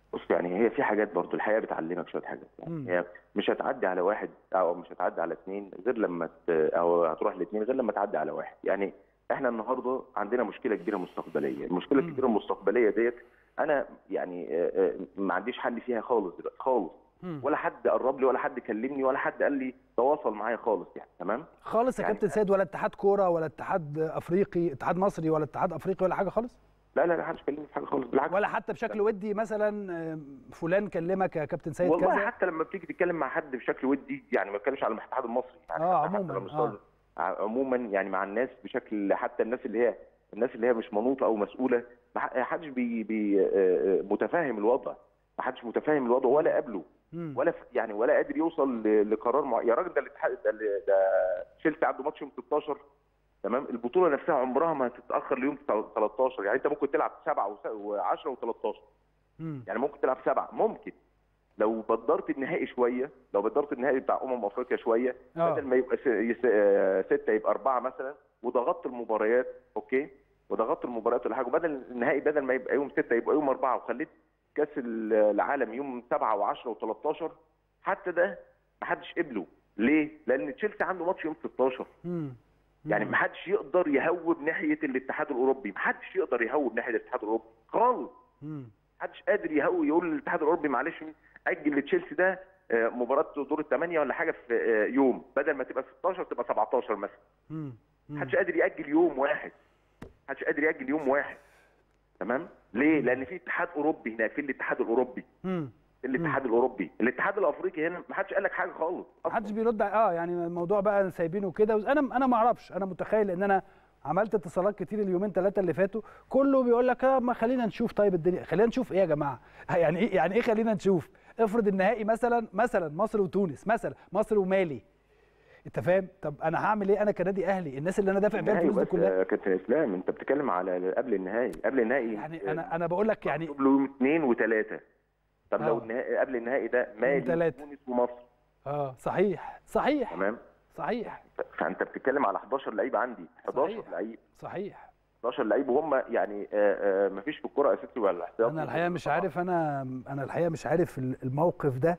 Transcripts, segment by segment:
بص يعني هي في حاجات برضو الحياه بتعلمك شويه حاجات مم. يعني هي مش هتعدي على واحد او مش هتعدي على اثنين غير لما ت... او هتروح لاثنين غير لما تعدي على واحد يعني احنا النهارده عندنا مشكله كبيره مستقبليه المشكله مم. الكبيره المستقبليه ديت انا يعني آه، آه، ما عنديش حل فيها خالص دلوقتي خالص مم. ولا حد قرب لي ولا حد كلمني ولا حد قال لي تواصل معايا خالص يعني تمام خالص يا يعني- كابتن سيد ولا اتحاد كوره ولا اتحاد افريقي اتحاد مصري ولا اتحاد افريقي ولا حاجه خالص لا لا لا حدش كلمني في حاجه خالص بالعكس ولا حتى بشكل ودي مثلا آه، فلان كلمك يا كابتن سيد والله كذا حتى لما بتيجي تتكلم مع حد بشكل ودي يعني ما بتكلمش على الاتحاد المصري يعني آه، حتى عموماً، على مستوى- عموما يعني مع الناس بشكل حتى الناس اللي هي الناس اللي هي مش منوطه او مسؤوله ما ح- حدش بي بي آه، آه، متفاهم الوضع ما حدش متفاهم الوضع ولا قبله مم. ولا ف- يعني ولا قادر يوصل ل- لقرار مع... يا راجل ده الاتحاد ده, اللي- ده تشيلسي عنده ماتش يوم 16 تمام البطوله نفسها عمرها ما هتتاخر ليوم 13 يعني انت ممكن تلعب سبعه و10 و13 مم. يعني ممكن تلعب سبعه ممكن لو بدرت النهائي شويه لو بدرت النهائي بتاع امم افريقيا شويه آه. بدل ما يبقى س- يس- آه، سته يبقى اربعه مثلا وضغطت المباريات اوكي وضغطت المباريات ولا حاجه وبدل النهائي بدل ما يبقى يوم سته يبقى يوم اربعه وخليت كاس ال- العالم يوم سبعه و10 و13 حتى ده ما حدش قبله ليه؟ لان تشيلسي عنده ماتش يوم 16 مم. يعني ما حدش يقدر يهوب ناحيه الاتحاد الاوروبي ما حدش يقدر يهوب ناحيه الاتحاد الاوروبي خالص مم. محدش قادر يهوي يقول للاتحاد الاوروبي معلش اجل لتشيلسي ده آه، مباراه دور الثمانيه ولا حاجه في آه، يوم بدل ما تبقى 16 تبقى 17 مثلا مم. مم. محدش قادر ياجل يوم واحد محدش قادر ياجل يوم واحد تمام ليه لان في اتحاد اوروبي هنا في الاتحاد الاوروبي مم. في الاتحاد الاوروبي الاتحاد الافريقي هنا محدش قال لك حاجه خالص أصلاً. محدش بيرد ع- اه يعني الموضوع بقى سايبينه كده انا انا ما اعرفش انا متخيل ان انا عملت اتصالات كتير اليومين ثلاثه اللي فاتوا كله بيقول لك اه ما خلينا نشوف طيب الدنيا خلينا نشوف ايه يا جماعه يعني ايه يعني ايه خلينا نشوف افرض النهائي مثلا مثلا مصر وتونس مثلا مصر ومالي انت فاهم طب انا هعمل ايه انا كنادي اهلي الناس اللي انا دافع بيها النهائي الفلوس دي بس كلها آه، كابتن اسلام انت بتتكلم على قبل النهائي قبل النهائي يعني انا انا بقول لك يعني مكتوب له يوم اثنين وثلاثه طب لو آه. النهائي قبل النهائي ده مالي تلاتة. وتونس ومصر اه صحيح صحيح تمام صحيح ف- فانت بتتكلم على 11 لعيب عندي 11 صحيح. لعيب صحيح 11 لعيب وهم يعني آه، آه، مفيش في الكوره اساسي ولا احتياطي انا الحقيقه مش عارف انا انا الحقيقه مش عارف ال- الموقف ده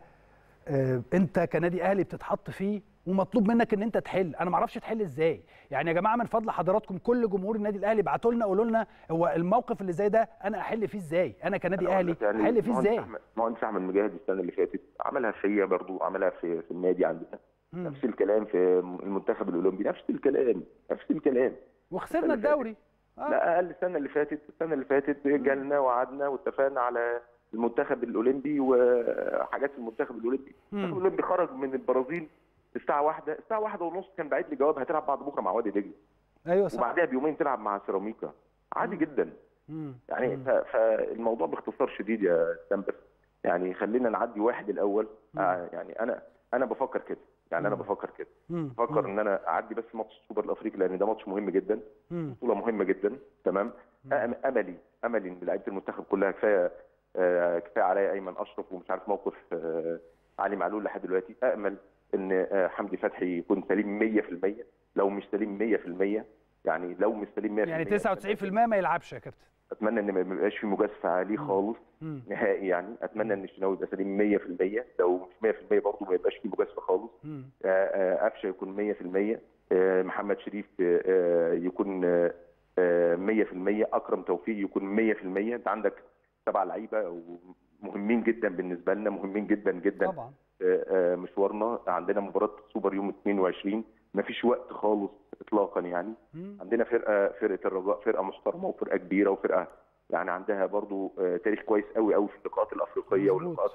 آه، انت كنادي اهلي بتتحط فيه ومطلوب منك ان انت تحل انا ما اعرفش تحل ازاي يعني يا جماعه من فضل حضراتكم كل جمهور النادي الاهلي ابعتوا لنا قولوا لنا هو الموقف اللي زي ده انا احل فيه ازاي انا كنادي أنا أقول اهلي لك يعني احل فيه مهندس ازاي أحمد- مهندس احمد مجاهد السنه اللي فاتت عملها فيا برضو عملها في في النادي عندنا مم. نفس الكلام في المنتخب الاولمبي نفس الكلام نفس الكلام وخسرنا الدوري آه. لا اقل السنه اللي فاتت السنه اللي فاتت جالنا وقعدنا واتفقنا على المنتخب الاولمبي وحاجات في المنتخب الاولمبي مم. المنتخب الاولمبي خرج من البرازيل الساعه واحدة الساعه واحدة ونص كان باعت لي جواب هتلعب بعد بكره مع وادي دجله ايوه صح وبعدها بيومين تلعب مع سيراميكا عادي جدا مم. يعني مم. ف- فالموضوع باختصار شديد يا اسلام بس يعني خلينا نعدي واحد الاول آه يعني انا انا بفكر كده يعني انا مم. بفكر كده مم. بفكر ان انا اعدي بس ماتش السوبر الافريقي لان ده ماتش مهم جدا مم. بطوله مهمه جدا تمام أم- املي املي ان لعيبه المنتخب كلها كفايه آه، كفايه عليا ايمن اشرف ومش عارف موقف آه، علي معلول لحد دلوقتي امل ان آه، حمدي فتحي يكون سليم 100% لو مش سليم 100% يعني لو مش سليم 100% يعني 99% ما يلعبش يا كابتن اتمنى ان ما يبقاش في مجازفه عليه خالص مم. نهائي يعني اتمنى ان الشناوي يبقى سليم 100% لو مش 100% برضه ما يبقاش في مجازفه خالص مم. آه، آه، قفشه يكون 100% آه، محمد شريف آه، آه، يكون آه، آه، 100% اكرم توفيق يكون 100% انت عندك سبع لعيبه مهمين جدا بالنسبه لنا مهمين جدا جدا طبعا آه، آه، مشوارنا عندنا مباراه سوبر يوم 22 ما فيش وقت خالص اطلاقا يعني مم. عندنا فرقه فرقه الرجاء فرقه محترمه وفرقه كبيره وفرقه يعني عندها برضو آه، تاريخ كويس قوي قوي في اللقاءات الافريقيه مظبوط. واللقاءات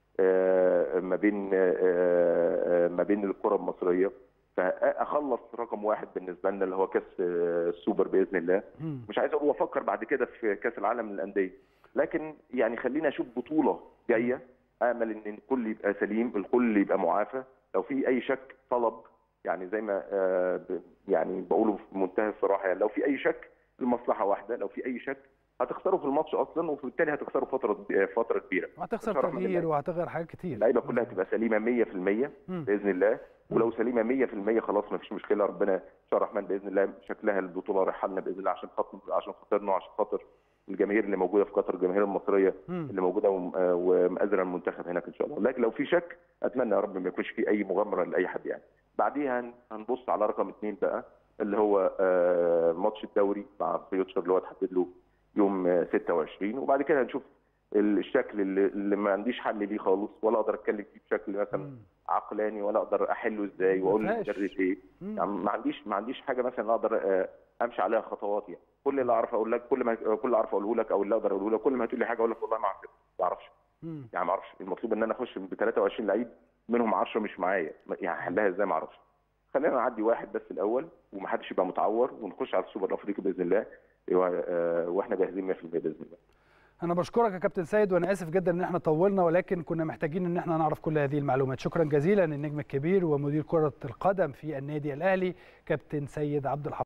آه، ما بين آه، آه، ما بين الكره المصريه فاخلص رقم واحد بالنسبه لنا اللي هو كاس آه، السوبر باذن الله مم. مش عايز اقول افكر بعد كده في كاس العالم للانديه لكن يعني خلينا اشوف بطوله جايه امل ان الكل يبقى سليم الكل يبقى معافى لو في اي شك طلب يعني زي ما آه، ب- يعني بقوله في منتهى الصراحه يعني لو في اي شك المصلحه واحده لو في اي شك هتخسروا في الماتش اصلا وبالتالي هتخسروا فتره آه، فتره كبيره وهتخسر بصراحة من تغيير اللعيبة. وهتغير حاجات كتير اللعيبه كلها تبقى سليمه 100% مم. باذن الله ولو سليمه 100% خلاص ما فيش مشكله ربنا ان شاء الله الرحمن باذن الله شكلها البطوله رايحه لنا باذن الله عشان خاطر عشان خاطرنا وعشان خاطر الجماهير اللي موجوده في قطر الجماهير المصريه مم. اللي موجوده وم- آه، ومأزره المنتخب هناك ان شاء الله لكن لو في شك اتمنى يا رب ما يكونش في اي مغامره لاي حد يعني بعديها هن- هنبص على رقم اثنين بقى اللي هو آه، ماتش الدوري مع فيوتشر اللي هو اتحدد له يوم آه، 26 وبعد كده هنشوف الشكل اللي, اللي ما عنديش حل ليه خالص ولا اقدر اتكلم فيه بشكل مثلا مم. عقلاني ولا اقدر احله ازاي واقول ما فيهاش. للمدرب ايه مم. يعني ما عنديش ما عنديش حاجه مثلا اقدر آه، امشي عليها خطوات يعني كل اللي اعرف اقول لك كل ما كل اللي اعرف اقوله لك او اللي اقدر اقوله لك كل ما هتقول لي حاجه اقول لك والله ما اعرف ما اعرفش مم. يعني ما اعرفش المطلوب ان انا اخش ب 23 لعيب منهم 10 مش معايا يعني احلها ازاي ما اعرفش خلينا نعدي واحد بس الاول ومحدش يبقى متعور ونخش على السوبر الافريقي باذن الله و- آه، واحنا جاهزين 100% باذن الله انا بشكرك يا كابتن سيد وانا اسف جدا ان احنا طولنا ولكن كنا محتاجين ان احنا نعرف كل هذه المعلومات شكرا جزيلا النجم الكبير ومدير كره القدم في النادي الاهلي كابتن سيد عبد الحفيظ